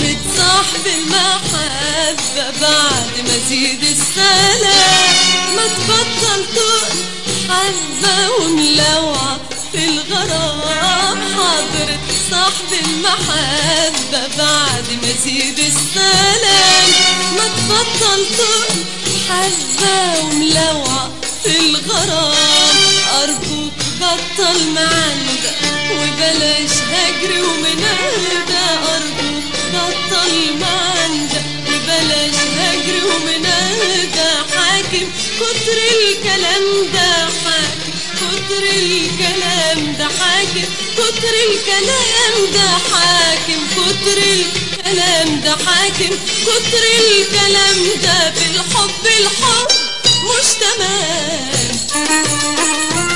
حضرة صاحب المحبة بعد مزيد السلام ما تبطل تقل حبة وملوعة في الغرام حضرة صاحب المحبة بعد مزيد السلام ما تبطل تقل حبة وملوعة في الغرام أرجوك بطل معندة وبلاش هجر ومنادى أرجوك بطل معندة وبلاش هجر ومنادى حاكم كتر الكلام ده حاكم كتر الكلام ده حاكم كتر الكلام ده حاكم كتر الكلام ده حاكم كتر الكلام ده بالحب الحب مش تمام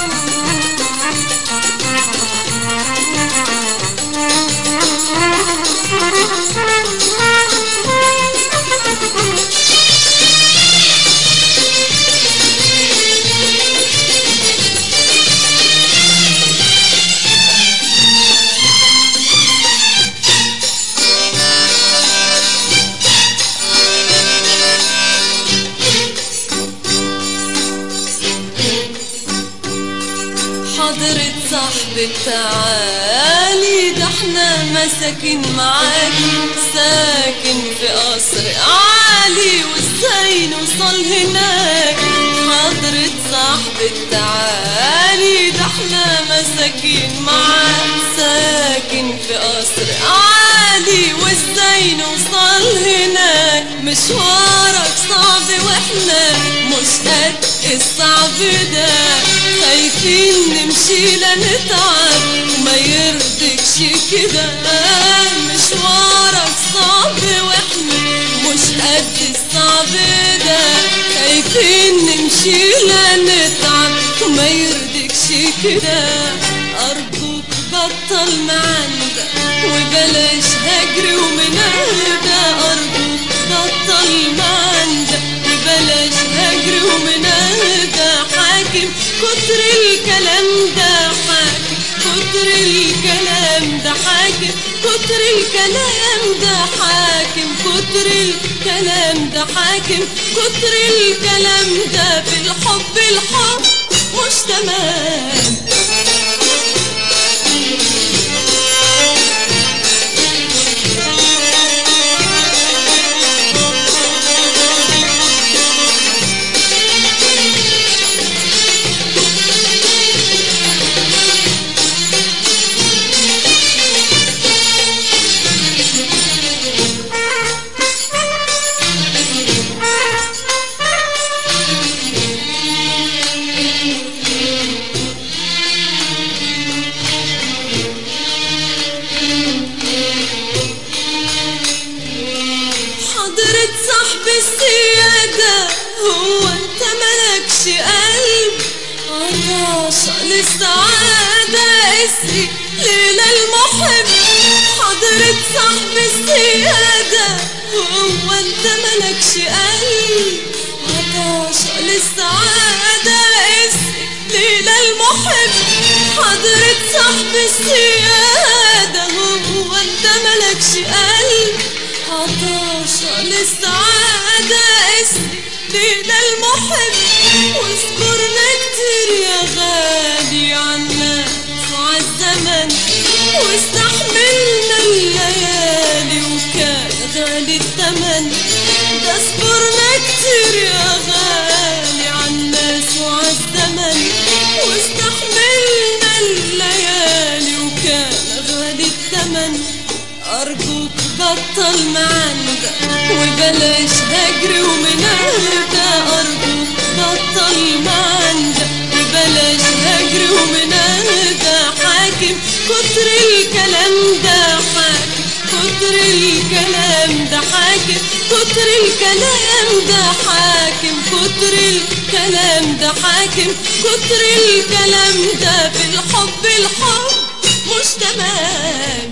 حضرة صاحبك تعالي ده احنا مساكين معاك ساكن في قصر عالي وازاي نوصل هناك حضرة صاحبك تعالي ده احنا مساكين معاك ساكن في قصر عالي وازاي نوصل هناك مشوارك صعب واحنا مش قد الصعب ده خايفين نمشي لنتعب وما يرضكش كده مشوارك صعب واحنا مش قد الصعب ده خايفين نمشي لنتعب وما يرضكش كده أرجوك بطل معندة وبلاش هجر ومنادى أرجوك بطل معندة وبلاش هجر ومنادى حاكم كتر الكلام ده حاكم كتر الكلام ده حاكم كتر الكلام ده حاكم كتر الكلام ده حاكم كتر الكلام ده بالحب الحب مش تمام حضرة صاحب السيادة هو انت ملكش قلب عطاشة للسعادة اسري ليلى المحب حضرة صاحب السيادة هو انت ملكش قلب عطاشة للسعادة اسري ليلى المحب حضرة صاحب السيادة هو انت ملكش قلب عطاشة للسعادة اسري ليلى المحب واذكرنا كتير يا غالي عنا وعالزمن واستحملنا الليالي وكان غالي الثمن ده اذكرنا كتير يا غالي عالناس وعالزمن واستحملنا الليالي وكان غالي الثمن أرجوك بطل معندة وبلاش هجر ومنادى أرجوك بطل معندة وبلاش هجر ومنادى حاكم كتر الكلام ده حاكم كتر الكلام ده حاكم كتر الكلام ده حاكم كتر الكلام ده حاكم كتر الكلام ده بالحب الحب مش تمام